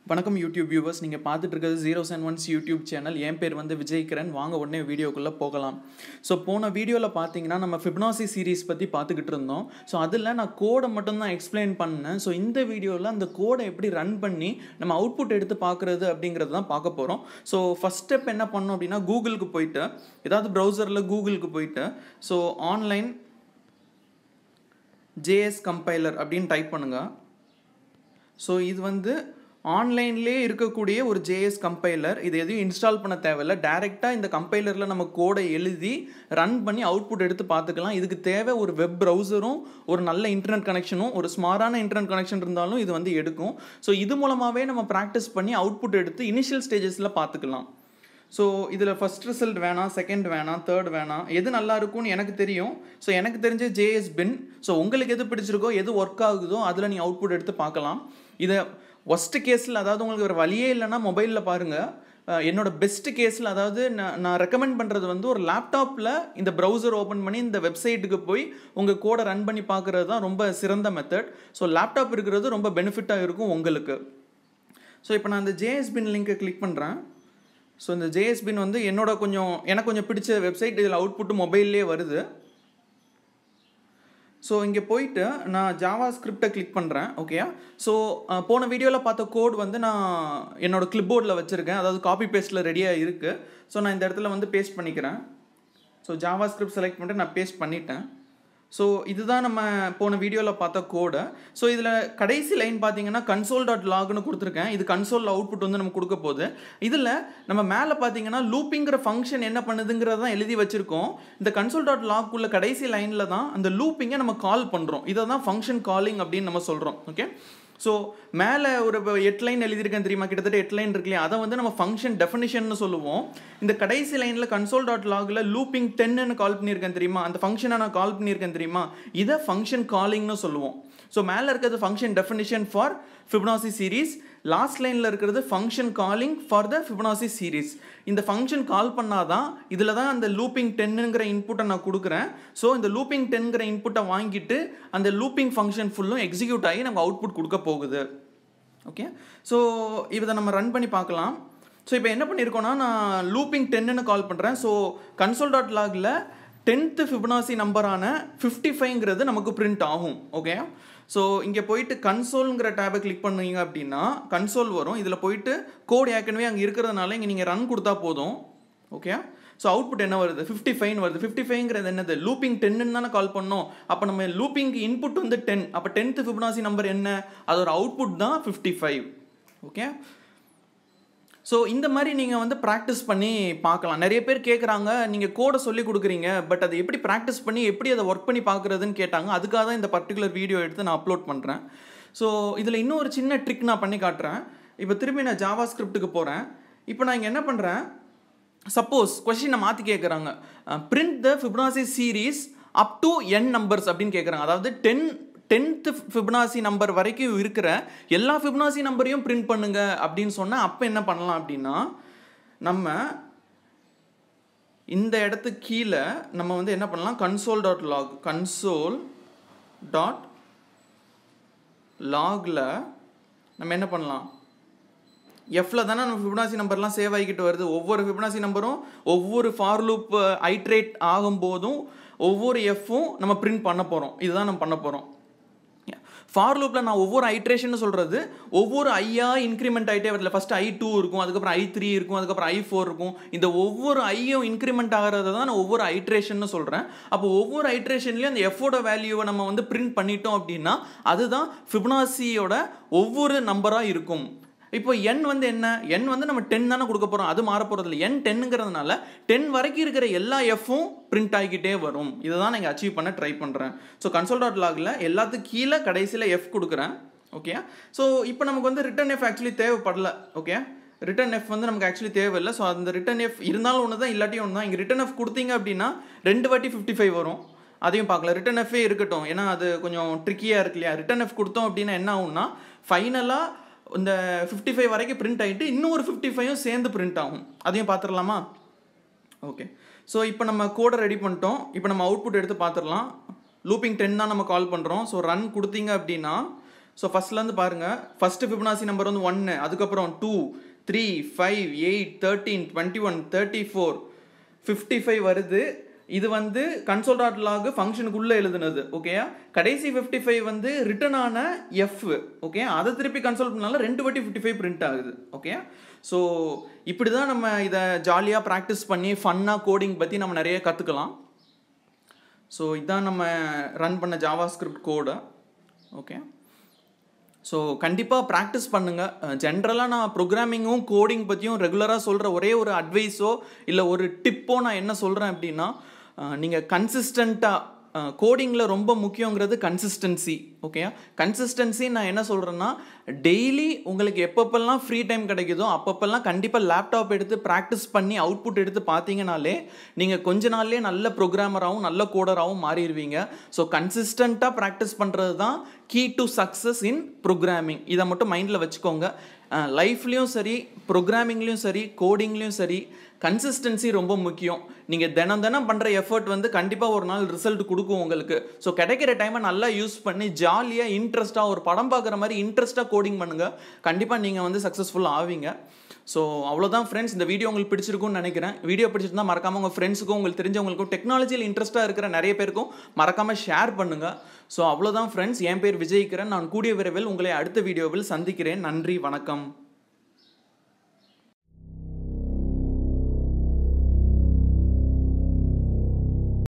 வணக்கம் YouTube viewers நீங்கள் பார்த்துட்டு இருக்கிறது zero seven ones YouTube channel என் பேர் வந்து விஜய் கிரண் வாங்க உடனே வீடியோக்குள்ளே போகலாம் ஸோ போன வீடியோவில் பார்த்தீங்கன்னா நம்ம ஃபிப்னாசி சீரிஸ் பற்றி பார்த்துக்கிட்டு இருந்தோம் ஸோ அதில் நான் கோடை மட்டும்தான் எக்ஸ்பிளைன் பண்ணேன் ஸோ இந்த வீடியோவில் அந்த கோடை எப்படி ரன் பண்ணி நம்ம அவுட்புட் எடுத்து பார்க்குறது அப்படிங்கிறது தான் பார்க்க போகிறோம் ஸோ ஃபஸ்ட் ஸ்டெப் என்ன பண்ணோம் அப்படின்னா கூகுளுக்கு போயிட்டு ஏதாவது ப்ரௌசரில் கூகுளுக்கு போயிட்டு ஸோ ஆன்லைன் ஜேஎஸ் கம்பைலர் அப்படின்னு டைப் பண்ணுங்கள் ஸோ இது வந்து ஆன்லைன்லேயே இருக்கக்கூடிய ஒரு ஜேஎஸ் கம்பைலர் இது எதையும் இன்ஸ்டால் பண்ண தேவையில்ல டேரெக்டாக இந்த கம்பைலரில் நம்ம கோடை எழுதி ரன் பண்ணி அவுட்புட் எடுத்து பார்த்துக்கலாம் இதுக்கு தேவை ஒரு வெப் ப்ரௌசரும் ஒரு நல்ல இன்டர்நெட் கனெக்ஷனும் ஒரு ஸ்மாரான இன்டர்நெட் கனெக்ஷன் இருந்தாலும் இது வந்து எடுக்கும் ஸோ இது மூலமாகவே நம்ம ப்ராக்டிஸ் பண்ணி அவுட்புட் எடுத்து இனிஷியல் ஸ்டேஜஸில் பார்த்துக்கலாம் ஸோ இதில் ஃபஸ்ட் ரிசல்ட் வேணாம் செகண்ட் வேணாம் தேர்ட் வேணாம் எது நல்லா இருக்கும்னு எனக்கு தெரியும் ஸோ எனக்கு தெரிஞ்ச ஜேஎஸ் பின் ஸோ உங்களுக்கு எது பிடிச்சிருக்கோ எது ஒர்க் ஆகுதோ அதில் நீங்கள் அவுட்புட் எடுத்து பார்க்கலாம் இதை ஒஸ்ட் கேஸில் அதாவது உங்களுக்கு ஒரு வழியே இல்லைன்னா மொபைலில் பாருங்கள் என்னோட பெஸ்ட் கேஸில் அதாவது நான் நான் ரெக்கமெண்ட் பண்ணுறது வந்து ஒரு லேப்டாப்பில் இந்த ப்ரௌசர் ஓப்பன் பண்ணி இந்த வெப்சைட்டுக்கு போய் உங்கள் கோடை ரன் பண்ணி பார்க்குறது தான் ரொம்ப சிறந்த மெத்தட் ஸோ லேப்டாப் இருக்கிறது ரொம்ப பெனிஃபிட்டாக இருக்கும் உங்களுக்கு ஸோ இப்போ நான் இந்த ஜேஎஸ்பின் லிங்கை கிளிக் பண்ணுறேன் ஸோ இந்த ஜேஎஸ்பின் வந்து என்னோட கொஞ்சம் எனக்கு கொஞ்சம் பிடிச்ச வெப்சைட் இதில் அவுட்புட்டு மொபைல்லே வருது ஸோ இங்கே போயிட்டு நான் ஜாவா ஸ்கிரிப்டை கிளிக் பண்ணுறேன் ஓகேயா ஸோ போன வீடியோவில் பார்த்த கோட் வந்து நான் என்னோடய கிளிப்போர்டில் வச்சுருக்கேன் அதாவது காப்பி பேஸ்ட்டில் ரெடியாக இருக்குது ஸோ நான் இந்த இடத்துல வந்து பேஸ்ட் பண்ணிக்கிறேன் ஸோ ஜாவா ஸ்கிரிப்ட் செலக்ட் பண்ணிட்டு நான் பேஸ்ட் பண்ணிட்டேன் ஸோ இதுதான் நம்ம போன வீடியோவில் பார்த்த கோடை ஸோ இதில் கடைசி லைன் பார்த்தீங்கன்னா கன்சோல் டாட் லாக்னு கொடுத்துருக்கேன் இது கன்சோல் அவுட்புட் வந்து நம்ம கொடுக்க போகுது இதில் நம்ம மேலே பார்த்தீங்கன்னா லூப்பிங்கிற ஃபங்க்ஷன் என்ன பண்ணுதுங்கிறத தான் எழுதி வச்சுருக்கோம் இந்த கன்சோல் டாட் லாக் உள்ள கடைசி லைனில் தான் அந்த லூப்பிங்கை நம்ம கால் பண்ணுறோம் இதை தான் ஃபங்க்ஷன் காலிங் அப்படின்னு நம்ம சொல்கிறோம் ஓகே ஸோ மேலே ஒரு எட் லைன் எழுதியிருக்கேன் தெரியுமா கிட்டத்தட்ட எட் லைன் இருக்கு இல்லையா அதை வந்து நம்ம ஃபங்க்ஷன் டெஃபினிஷன் சொல்லுவோம் இந்த கடைசி லைனில் கன்சோல் டாட் லாகில் லூப்பிங் டென்னு கால் பண்ணியிருக்கேன் தெரியுமா அந்த ஃபங்க்ஷனை நான் கால் பண்ணியிருக்கேன் தெரியுமா இதை ஃபங்க்ஷன் காலிங்னு சொல்லுவோம் ஸோ மேலே இருக்கிறது function definition for Fibonacci series last லைனில் இருக்கிறது function calling for the Fibonacci series இந்த ஃபங்க்ஷன் கால் பண்ணாதான் இதில் தான் அந்த லூப்பிங் டென்னுங்கிற இன்புட்டை நான் கொடுக்குறேன் ஸோ இந்த லூப்பிங் டென்ங்கிற இன்புட்டை வாங்கிட்டு அந்த லூப்பிங் ஃபங்க்ஷன் ஃபுல்லும் எக்ஸிக்யூட் ஆகி நம்ம அவுட்புட் கொடுக்க போகுது ஓகே ஸோ இதை நம்ம ரன் பண்ணி பார்க்கலாம் ஸோ இப்போ என்ன பண்ணியிருக்கோன்னா நான் லூப்பிங் டென்னு கால் பண்ணுறேன் ஸோ கன்சோல் டாட் லாகில் டென்த்து ஃபிப்னாசி நம்பரான ஃபிஃப்டி ஃபைவ்ங்கிறது நமக்கு பிரிண்ட் ஆகும் ஓகே ஸோ இங்கே போயிட்டு கன்சோலுங்கிற டேபை கிளிக் பண்ணுவீங்க அப்படின்னா கன்சோல் வரும் இதில் போயிட்டு கோட் ஏற்கனவே அங்கே இருக்கிறதுனால இங்கே நீங்கள் ரன் கொடுத்தா போதும் ஓகே ஸோ அவுட்புட் என்ன வருது ஃபிஃப்டி ஃபைன் வருது ஃபிஃப்டி ஃபைவ்ங்கிறது என்னது லூப்பிங் டென்னு தானே கால் பண்ணோம் அப்போ நம்ம லூப்பிங்க்கு இன்புட் வந்து டென் அப்போ டென்த்து ஃபிப்னாசி நம்பர் என்ன அதோட அவுட்புட் தான் ஃபிஃப்டி ஃபைவ் ஓகே ஸோ இந்த மாதிரி நீங்கள் வந்து ப்ராக்டிஸ் பண்ணி பார்க்கலாம் நிறைய பேர் கேட்குறாங்க நீங்கள் கோடை சொல்லி கொடுக்குறீங்க பட் அதை எப்படி ப்ராக்டிஸ் பண்ணி எப்படி அதை ஒர்க் பண்ணி பார்க்குறதுன்னு கேட்டாங்க அதுக்காக தான் இந்த பர்டிகுலர் வீடியோ எடுத்து நான் அப்லோட் பண்ணுறேன் ஸோ இதில் இன்னும் ஒரு சின்ன ட்ரிக் நான் பண்ணி காட்டுறேன் இப்போ திரும்பி நான் ஜாவா ஸ்கிரிப்ட்டுக்கு போகிறேன் இப்போ நான் இங்கே என்ன பண்ணுறேன் சப்போஸ் கொஷினை மாற்றி கேட்குறாங்க print the Fibonacci series up to N numbers அப்படின்னு கேட்குறாங்க அதாவது டென் டென்த்து ஃபிப்னாசி நம்பர் வரைக்கும் இருக்கிற எல்லா ஃபிப்னாசி நம்பரையும் பிரிண்ட் பண்ணுங்க அப்படின்னு சொன்னால் அப்போ என்ன பண்ணலாம் அப்படின்னா நம்ம இந்த இடத்துக்கு கீழே நம்ம வந்து என்ன பண்ணலாம் console dot log console dot லாகில் நம்ம என்ன பண்ணலாம் எஃப்ல தானே நம்ம ஃபிப்னாசி நம்பர்லாம் சேவ் ஆகிக்கிட்டு வருது ஒவ்வொரு ஃபிப்னாசி நம்பரும் ஒவ்வொரு ஃபார் லூப் ஐட்ரேட் ஆகும்போதும் ஒவ்வொரு எஃப்பும் நம்ம பிரிண்ட் பண்ண போகிறோம் இதுதான் நம்ம பண்ண போகிறோம் ஃபார் லூப்பில் நான் ஒவ்வொரு ஐட்ரேஷன் சொல்கிறது ஒவ்வொரு ஐயா இன்க்ரிமெண்ட் ஆகிட்டே வரல ஃபஸ்ட்டு ஐ டூ இருக்கும் அதுக்கப்புறம் ஐ த்ரீ இருக்கும் அதுக்கப்புறம் ஐ ஃபோர் இருக்கும் இந்த ஒவ்வொரு ஐயும் இன்க்ரிமெண்ட் ஆகிறத தான் நான் ஒவ்வொரு ஐட்ரேஷன் சொல்கிறேன் அப்போ ஒவ்வொரு ஐட்ரேஷன்லேயும் அந்த எஃபோட வேல்யூவை நம்ம வந்து பிரிண்ட் பண்ணிட்டோம் அப்படின்னா அதுதான் ஃபிப்னாசியோட ஒவ்வொரு நம்பராக இருக்கும் இப்போ என் வந்து என்ன என் வந்து நம்ம டென் தானே கொடுக்க போகிறோம் அது மாற போகிறது இல்லை என் டென்னுங்கிறதுனால டென் வரைக்கும் இருக்கிற எல்லா எஃப்பும் பிரிண்ட் ஆகிக்கிட்டே வரும் இதை தான் நான் அச்சீவ் பண்ண ட்ரை பண்ணுறேன் ஸோ கன்சோல் டாட் லாகில் எல்லாத்துக்கும் கீழே கடைசியில் எஃப் கொடுக்குறேன் ஓகே ஸோ இப்போ நமக்கு வந்து ரிட்டன் எஃப் ஆக்சுவலி தேவைப்படல ஓகே ரிட்டன் எஃப் வந்து நமக்கு ஆக்சுவலி தேவையில்லை ஸோ அந்த ரிட்டன் எஃப் இருந்தாலும் ஒன்று தான் இல்லாட்டியும் ஒன்று தான் இங்கே ரிட்டன் எஃப் கொடுத்தீங்க அப்படின்னா ரெண்டு வாட்டி ஃபிஃப்டி ஃபைவ் வரும் அதையும் பார்க்கல ரிட்டன் எஃபே இருக்கட்டும் ஏன்னா அது கொஞ்சம் ட்ரிக்கியாக இருக்கு இல்லையா ரிட்டன் எஃப் கொடுத்தோம் அப்படின்னா என்ன ஆகும்னா ஃபைனலாக இந்த ஃபிஃப்டி ஃபைவ் வரைக்கும் பிரிண்ட் ஆகிட்டு இன்னும் ஒரு ஃபிஃப்டி ஃபைவும் சேர்ந்து பிரிண்ட் ஆகும் அதையும் பார்த்துடலாமா ஓகே ஸோ இப்போ நம்ம கோடை ரெடி பண்ணிட்டோம் இப்போ நம்ம அவுட்புட் எடுத்து பார்த்துடலாம் லூப்பிங் டென் தான் நம்ம கால் பண்ணுறோம் ஸோ ரன் கொடுத்தீங்க அப்படின்னா ஸோ ஃபஸ்ட்லேருந்து பாருங்கள் ஃபஸ்ட்டு ஃபிபனாசி நம்பர் வந்து ஒன்று அதுக்கப்புறம் two three five eight thirteen twenty one thirty four fifty five வருது இது வந்து கன்சோல் டாட் லாக் ஃபங்க்ஷனுக்குள்ளே எழுதுனது ஓகேயா கடைசி ஃபிஃப்டி ஃபைவ் வந்து ரிட்டன் ஆன எஃப் ஓகே அதை திருப்பி கன்சோல் பண்ணால ரெண்டு வாட்டி ஃபிஃப்டி ஃபைவ் பிரிண்ட் ஆகுது ஓகே ஸோ இப்படி தான் நம்ம இதை ஜாலியாக ப்ராக்டிஸ் பண்ணி ஃபன்னாக கோடிங் பற்றி நம்ம நிறைய கற்றுக்கலாம் ஸோ இதான் நம்ம ரன் பண்ண JavaScript code okay so கண்டிப்பாக ப்ராக்டிஸ் பண்ணுங்கள் ஜென்ரலாக நான் ப்ரோக்ராமிங்கும் கோடிங் பற்றியும் ரெகுலராக சொல்கிற ஒரே ஒரு அட்வைஸோ இல்லை ஒரு டிப்போ நான் என்ன சொல்கிறேன் அப்படின்னா நீங்கள் கன்சிஸ்டண்ட்டாக கோடிங்கில் ரொம்ப முக்கியங்கிறது கன்சிஸ்டன்சி ஓகேயா கன்சிஸ்டன்சி நான் என்ன சொல்கிறேன்னா டெய்லி உங்களுக்கு எப்பப்பெல்லாம் ஃப்ரீ டைம் கிடைக்குதோ அப்பப்பெல்லாம் கண்டிப்பாக லேப்டாப் எடுத்து ப்ராக்டிஸ் பண்ணி அவுட்புட் எடுத்து பார்த்தீங்கனாலே நீங்கள் கொஞ்ச நாள்லேயே நல்ல ப்ரோக்ராமராகவும் நல்ல கோடராகவும் மாறிடுவீங்க ஸோ கன்சிஸ்டண்ட்டாக ப்ராக்டிஸ் பண்ணுறது தான் key to success in programming இதை மட்டும் மைண்டில் வச்சுக்கோங்க லைஃப்லேயும் சரி ப்ரோக்ராமிங்லேயும் சரி கோடிங்லேயும் சரி கன்சிஸ்டன்சி ரொம்ப முக்கியம் நீங்கள் தினம் தினம் பண்ணுற எஃபர்ட் வந்து கண்டிப்பாக ஒரு நாள் ரிசல்ட் கொடுக்கும் உங்களுக்கு ஸோ கிடைக்கிற டைமை நல்லா யூஸ் பண்ணி ஜாலியாக இன்ட்ரெஸ்ட்டாக ஒரு படம் பார்க்குற மாதிரி இன்ட்ரெஸ்ட்டாக கோடிங் பண்ணுங்கள் கண்டிப்பாக நீங்கள் வந்து சக்ஸஸ்ஃபுல் ஆவீங்க ஸோ அவ்வளோதான் ஃப்ரெண்ட்ஸ் இந்த வீடியோ உங்களுக்கு பிடிச்சிருக்கும்னு நினைக்கிறேன் வீடியோ பிடிச்சிருந்தா மறக்காமல் உங்கள் ஃப்ரெண்ட்ஸுக்கும் உங்களுக்கு தெரிஞ்சவங்களுக்கும் டெக்னாலஜியில் இன்ட்ரெஸ்ட்டாக இருக்கிற நிறைய பேருக்கும் மறக்காமல் ஷேர் பண்ணுங்கள் ஸோ அவ்வளோதான் ஃப்ரெண்ட்ஸ் என் பேர் விஜய்கிறேன் நான் கூடிய விரைவில் உங்களை அடுத்த வீடியோவில் சந்திக்கிறேன் நன்றி வணக்கம்